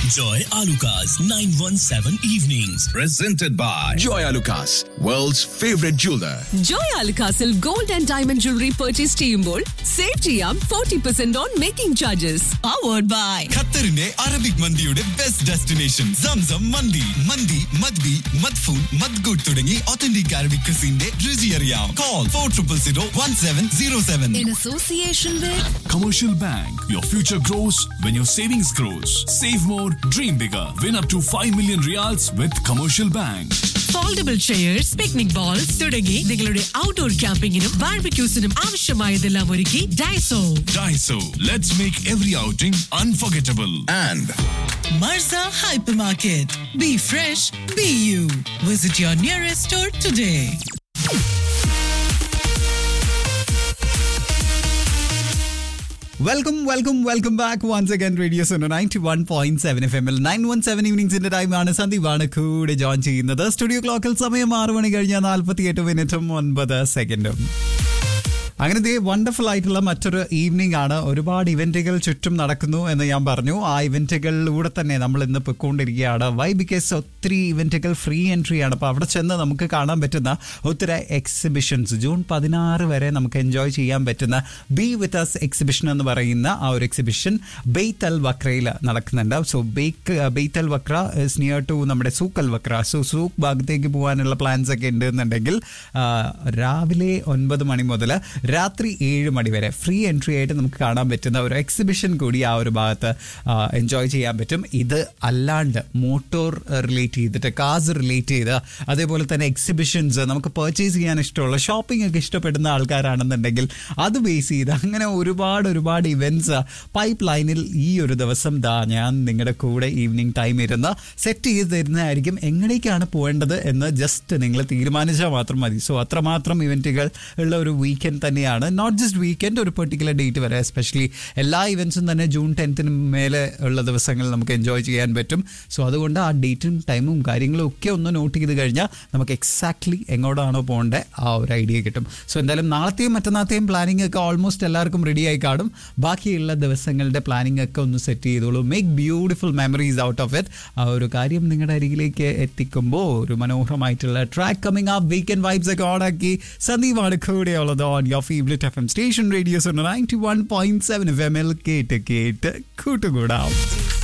Joy Alukas 917 Evenings. presented by Joy Lucas, world's favorite jeweler. Joy അൽക്കാസിൽ gold and diamond jewellery purchase ചെയ്യുമ്പോൾ save ചെയ്യാം forty percent on making charges powered by ഖത്തറിന്റെ Arabic മന്തിയുടെ best destination Zamzam മന്തി മന്തി മദ്ബി മദ്ഫൂൺ മദ്ഗൂട്ട് തുടങ്ങി ഒത്തന്റിക് അറബിക് ക്രിസിന്റെ രുചി അറിയാം call four triple zero one seven zero seven in association Commercial Bank. Your future grows when your savings grows. Save more, dream bigger. Win up to 5 million reals with Commercial Bank. Foldable chairs picnic bowls തുടങ്ങി നിങ്ങളുടെ outdoor ക്യാമ്പിങ്ങിനും ബാർബിക്യൂസിനും ആവശ്യമായതെല്ലാം ഒരുക്കി Daiso Daiso. Let's make every outing unforgettable. And മർസ hypermarket be fresh be you visit your nearest store today welcome welcome welcome back once again radio Suno ninety one point seven F M L nine one seven ഈവനിങ്സിന്റെ ടൈമാണ് സന്ദീപാണ് കൂടെ join ചെയ്യുന്നത് studio ക്ലോക്കിൽ സമയം ആറ് മണി കഴിഞ്ഞാൽ നാൽപ്പത്തി എട്ട് മിനിറ്റും ഒൻപത് സെക്കൻഡും അങ്ങനെ ദേ വണ്ടർഫുൾ ആയിട്ടുള്ള മറ്റൊരു ഈവനിങ് ആണ് ഒരുപാട് ഇവന്റുകൾ ചുറ്റും നടക്കുന്നു എന്ന് ഞാൻ പറഞ്ഞു ആ ഇവന്റുകളിലൂടെ തന്നെ നമ്മൾ ഇന്ന് പൊയ്ക്കൊണ്ടിരിക്കുകയാണ് വൈ ബിക്കോസ് ഒത്തിരി ഇവന്റുകൾ ഫ്രീ എൻട്രി ആണ് അപ്പോൾ അവിടെ ചെന്ന് നമുക്ക് കാണാൻ പറ്റുന്ന ഒത്തിരി എക്സിബിഷൻസ് ജൂൺ പതിനാറ് വരെ നമുക്ക് എൻജോയ് ചെയ്യാൻ പറ്റുന്ന ബി വിത്ത് അസ് എക്സിബിഷൻ എന്ന് പറയുന്ന ആ ഒരു എക്സിബിഷൻ ബെയ്ത്ത് അൽ വക്രയിൽ നടക്കുന്നുണ്ട് so back Beit Al Wakra is near to നമ്മുടെ സൂക്കൽ വക്ര സോ സൂക്ക് ഭാഗത്തേക്ക് പോകാനുള്ള പ്ലാൻസ് ഒക്കെ ഉണ്ട് എന്നുണ്ടെങ്കിൽ ആ, രാവിലെ ഒൻപത് മണി മുതൽ രാത്രി ഏഴ് മണി വരെ ഫ്രീ എൻട്രി ആയിട്ട് നമുക്ക് കാണാൻ പറ്റുന്ന ഒരു എക്സിബിഷൻ കൂടി ആ ഒരു ഭാഗത്ത് എൻജോയ് ചെയ്യാൻ പറ്റും ഇത് അല്ലാണ്ട് മോട്ടോർ റിലേറ്റ് ചെയ്തിട്ട് കാസ് റിലേറ്റ് ചെയ്ത് അതേപോലെ തന്നെ എക്സിബിഷൻസ് നമുക്ക് പർച്ചേസ് ചെയ്യാൻ ഇഷ്ടമുള്ള ഷോപ്പിംഗ് ഒക്കെ ഇഷ്ടപ്പെടുന്ന ആൾക്കാരാണെന്നുണ്ടെങ്കിൽ അത് ബേസ് ചെയ്ത് അങ്ങനെ ഒരുപാട് ഒരുപാട് ഇവൻറ്റ്സ് പൈപ്പ് ലൈനിൽ ഈ ഒരു ദിവസം ദാ ഞാൻ നിങ്ങളുടെ കൂടെ ഈവനിങ് ടൈം ഇരുന്ന് സെറ്റ് ചെയ്ത് തരുന്നതായിരിക്കും എങ്ങടേക്കാണ് പോകേണ്ടത് എന്ന് ജസ്റ്റ് നിങ്ങൾ തീരുമാനിച്ചാൽ മാത്രം മതി സോ അത്രമാത്രം ഇവൻറ്റുകൾ ഉള്ള ഒരു വീക്കെൻഡ് തന്നെയാണ് നോട്ട് ജസ്റ്റ് വീക്കെൻഡ് ഒരു പെർട്ടിക്കുലർ ഡേറ്റ് വരെ എസ്പെഷ്യലി എല്ലാ ഇവൻറ്റ്സും തന്നെ ജൂൺ ടെൻത്തിന് മേലെ ഉള്ള ദിവസങ്ങൾ നമുക്ക് എൻജോയ് ചെയ്യാൻ പറ്റും സോ അതുകൊണ്ട് ആ ഡേറ്റും ടൈമും കാര്യങ്ങളും ഒക്കെ ഒന്ന് നോട്ട് ചെയ്ത് കഴിഞ്ഞാൽ നമുക്ക് എക്സാക്ട്ലി എങ്ങോട്ടാണോ പോകേണ്ടത് ആ ഒരു ഐഡിയ കിട്ടും സോ എന്തായാലും നാളത്തെയും മറ്റന്നാളത്തെയും പ്ലാനിംഗ് ഒക്കെ ഓൾമോസ്റ്റ് എല്ലാവർക്കും റെഡി ആയി കാണും ബാക്കിയുള്ള ദിവസങ്ങളുടെ പ്ലാനിംഗ് ഒക്കെ ഒന്ന് സെറ്റ് ചെയ്തോളൂ make beautiful memories out of it ആ ഒരു കാര്യം നിങ്ങളുടെ അരികിലേക്ക് എത്തിക്കുമ്പോൾ ഒരു മനോഹരമായിട്ടുള്ള ട്രാക്ക് കമ്മിങ് ആ വീക്കെൻഡ് വൈബ്സ് ഒക്കെ ഓണാക്കി സന്ദീപാണ് കൂടെയുള്ളത് on your favourite F M station radios ninety one point seven F M L കേട്ട് കേട്ട് കൂട്ടുകൂടാം